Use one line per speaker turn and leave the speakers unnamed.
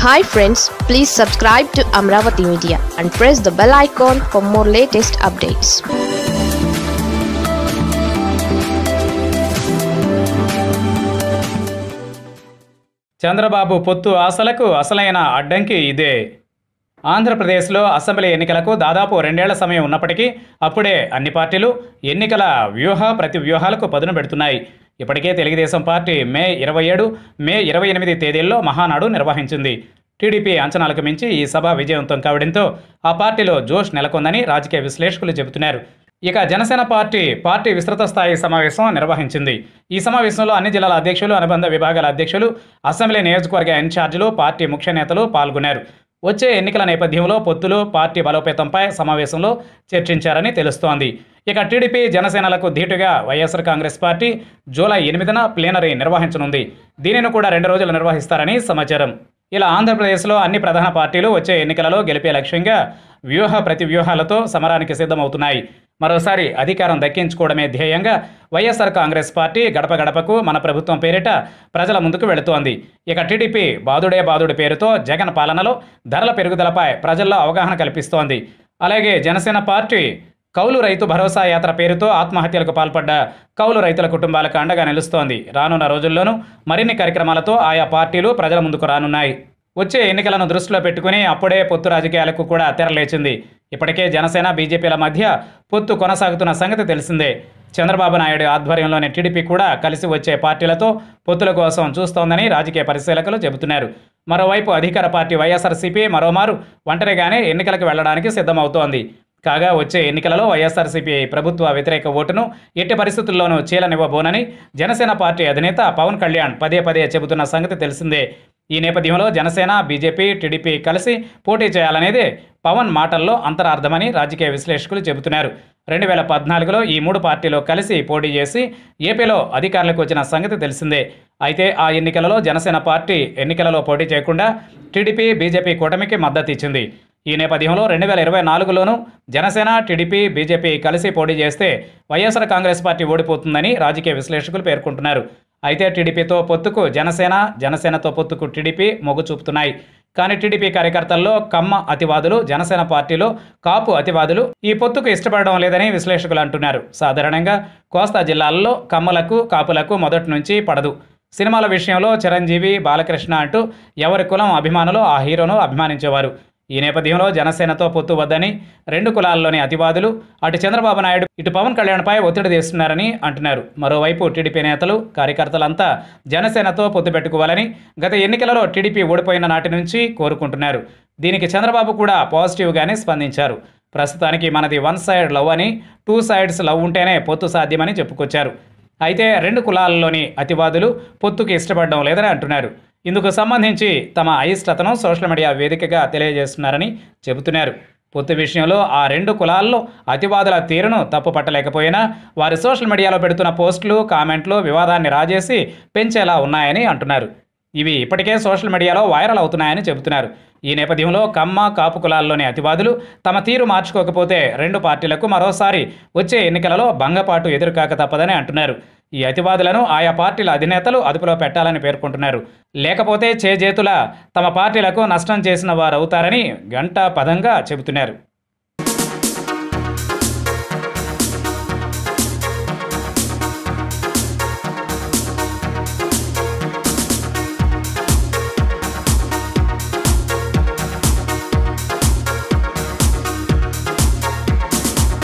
hi friends please subscribe to Amaravati media and press the bell icon for more latest updates
Chandrababu పొత్తు ఆశలకు అసలైన అడ్డంకి ఇదే ఆంధ్రప్రదేశ్లో అసెంబ్లీ ఎన్నికలకు దాదాపు రెండేళ్ల సమయం ఉన్నప్పటికీ అప్పుడే అన్ని పార్టీలు ఎన్నికల వ్యూహ ప్రతి వ్యూహాలకు పదును పెడుతున్నాయి ఇప్పటికే తెలుగుదేశం పార్టీ మే ఇరవై ఏడు మే ఇరవై ఎనిమిది తేదీల్లో మహానాడు నిర్వహించింది టీడీపీ అంచనాలకు మించి ఈ సభ విజయవంతం కావడంతో ఆ పార్టీలో జోష్ నెలకొందని రాజకీయ విశ్లేషకులు చెబుతున్నారు ఇక జనసేన పార్టీ పార్టీ విస్తృత స్థాయి సమావేశం నిర్వహించింది ఈ సమావేశంలో అన్ని జిల్లాల అధ్యక్షులు అనుబంధ విభాగాల అధ్యక్షులు అసెంబ్లీ నియోజకవర్గ ఇన్ఛార్జీలు పార్టీ ముఖ్య నేతలు పాల్గొన్నారు వచ్చే ఎన్నికల నేపథ్యంలో పొత్తులు పార్టీ బలోపేతంపై సమావేశంలో చర్చించారని తెలుస్తోంది ఇక టీడీపీ జనసేనలకు ధీటుగా వైఎస్ఆర్ కాంగ్రెస్ పార్టీ జూలై ఎనిమిదిన ప్లేనరీ నిర్వహించనుంది దీనిని కూడా రెండు రోజులు నిర్వహిస్తారని సమాచారం ఇలా ఆంధ్రప్రదేశ్లో అన్ని ప్రధాన పార్టీలు వచ్చే ఎన్నికలలో గెలిపే లక్ష్యంగా వ్యూహ ప్రతి వ్యూహాలతో సమరానికి సిద్ధమవుతున్నాయి మరోసారి అధికారం దక్కించుకోవడమే ధ్యేయంగా వైఎస్ఆర్ కాంగ్రెస్ పార్టీ గడప గడపకు మన ప్రభుత్వం పేరిట ప్రజల ముందుకు వెళుతోంది ఇక టీడీపీ బాదుడే బాదుడు పేరుతో జగన్ పాలనలో ధరల పెరుగుదలపై ప్రజల్లో అవగాహన కల్పిస్తోంది అలాగే జనసేన పార్టీ కౌలు రైతు భరోసా యాత్ర పేరుతో ఆత్మహత్యలకు పాల్పడ్డ కౌలు రైతుల కుటుంబాలకు అండగా నిలుస్తోంది రానున్న రోజుల్లోనూ మరిన్ని కార్యక్రమాలతో ఆయా పార్టీలు ప్రజల ముందుకు రానున్నాయి వచ్చే ఎన్నికలను దృష్టిలో పెట్టుకుని అప్పుడే పొత్తు రాజకీయాలకు కూడా తెరలేచింది ఇప్పటికే జనసేన బీజేపీల మధ్య పొత్తు కొనసాగుతున్న సంగతి తెలిసిందే చంద్రబాబు నాయుడు ఆధ్వర్యంలోని టీడీపీ కూడా కలిసి వచ్చే పార్టీలతో పొత్తుల కోసం చూస్తోందని రాజకీయ పరిశీలకులు చెబుతున్నారు మరోవైపు అధికార పార్టీ వైఎస్ఆర్సీపీ మరోమారు ఒంటరిగానే ఎన్నికలకు వెళ్లడానికి సిద్ధమవుతోంది కాగా వచ్చే ఎన్నికలలో వైఎస్ఆర్సీపీ ప్రభుత్వ వ్యతిరేక ఓటును ఎట్టి పరిస్థితుల్లోనూ చీలనివ్వబోనని జనసేన పార్టీ అధినేత పవన్ కళ్యాణ్ పదే పదే చెబుతున్న సంగతి తెలిసిందే ఈ నేపథ్యంలో జనసేన బీజేపీ టీడీపీ కలిసి పోటీ చేయాలనేదే పవన్ మాటల్లో అంతరార్థమని రాజకీయ విశ్లేషకులు చెబుతున్నారు రెండు వేల పద్నాలుగులో ఈ మూడు పార్టీలు కలిసి పోటీ చేసి ఏపీలో అధికారులకు వచ్చిన సంగతి తెలిసిందే అయితే ఆ ఎన్నికలలో జనసేన పార్టీ ఎన్నికలలో పోటీ చేయకుండా టీడీపీ బీజేపీ కూటమికి మద్దతు ఇచ్చింది ఈ నేపథ్యంలో రెండు వేల ఇరవై నాలుగులోనూ జనసేన టీడీపీ బీజేపీ కలిసి పోటీ చేస్తే వైఎస్ఆర్ కాంగ్రెస్ పార్టీ ఓడిపోతుందని రాజకీయ విశ్లేషకులు పేర్కొంటున్నారు అయితే టీడీపీతో పొత్తుకు జనసేన జనసేనతో పొత్తుకు టీడీపీ మొగ్గు చూపుతున్నాయి కానీ టీడీపీ కార్యకర్తల్లో కమ్మ అతివాదులు జనసేన పార్టీలో కాపు అతివాదులు ఈ పొత్తుకు ఇష్టపడడం లేదని విశ్లేషకులు అంటున్నారు సాధారణంగా కోస్తా జిల్లాల్లో కమ్మలకు కాపులకు మొదటి నుంచి పడదు సినిమాల విషయంలో చిరంజీవి బాలకృష్ణ అంటూ ఎవరి కులం అభిమానులు ఆ హీరోను అభిమానించేవారు ఈ నేపథ్యంలో జనసేనతో పొత్తు వద్దని రెండు కులాల్లోని అతివాదులు అటు చంద్రబాబు నాయుడు ఇటు పవన్ కళ్యాణ్పై ఒత్తిడి తెస్తున్నారని అంటున్నారు మరోవైపు టీడీపీ నేతలు కార్యకర్తలంతా జనసేనతో పొత్తు పెట్టుకోవాలని గత ఎన్నికలలో టీడీపీ ఓడిపోయిన నాటి నుంచి కోరుకుంటున్నారు దీనికి చంద్రబాబు కూడా పాజిటివ్గానే స్పందించారు ప్రస్తుతానికి మనది వన్ సైడ్ లవ్ అని టూ సైడ్స్ లవ్ ఉంటేనే పొత్తు సాధ్యమని చెప్పుకొచ్చారు అయితే రెండు కులాల్లోని అతివాదులు పొత్తుకి ఇష్టపడడం లేదని అంటున్నారు ఇందుకు సంబంధించి తమ అయిష్టతను సోషల్ మీడియా వేదికగా తెలియజేస్తున్నారని చెబుతున్నారు పొత్తు విషయంలో ఆ రెండు కులాల్లో అతివాదుల తీరును తప్పు పట్టలేకపోయినా వారి సోషల్ మీడియాలో పెడుతున్న పోస్టులు కామెంట్లు వివాదాన్ని రాజేసి పెంచేలా ఉన్నాయని అంటున్నారు ఇవి ఇప్పటికే సోషల్ మీడియాలో వైరల్ అవుతున్నాయని చెబుతున్నారు ఈ నేపథ్యంలో కమ్మ కాపు కులాల్లోని అతివాదులు తమ తీరు మార్చుకోకపోతే రెండు పార్టీలకు మరోసారి వచ్చే ఎన్నికలలో భంగపాటు ఎదురుకాక తప్పదని అంటున్నారు ఈ అతివాదులను ఆయా పార్టీల అధినేతలు అదుపులో పెట్టాలని పేర్కొంటున్నారు లేకపోతే చేజేతుల తమ పార్టీలకు నష్టం చేసిన వారవుతారని గంటా పదంగా చెబుతున్నారు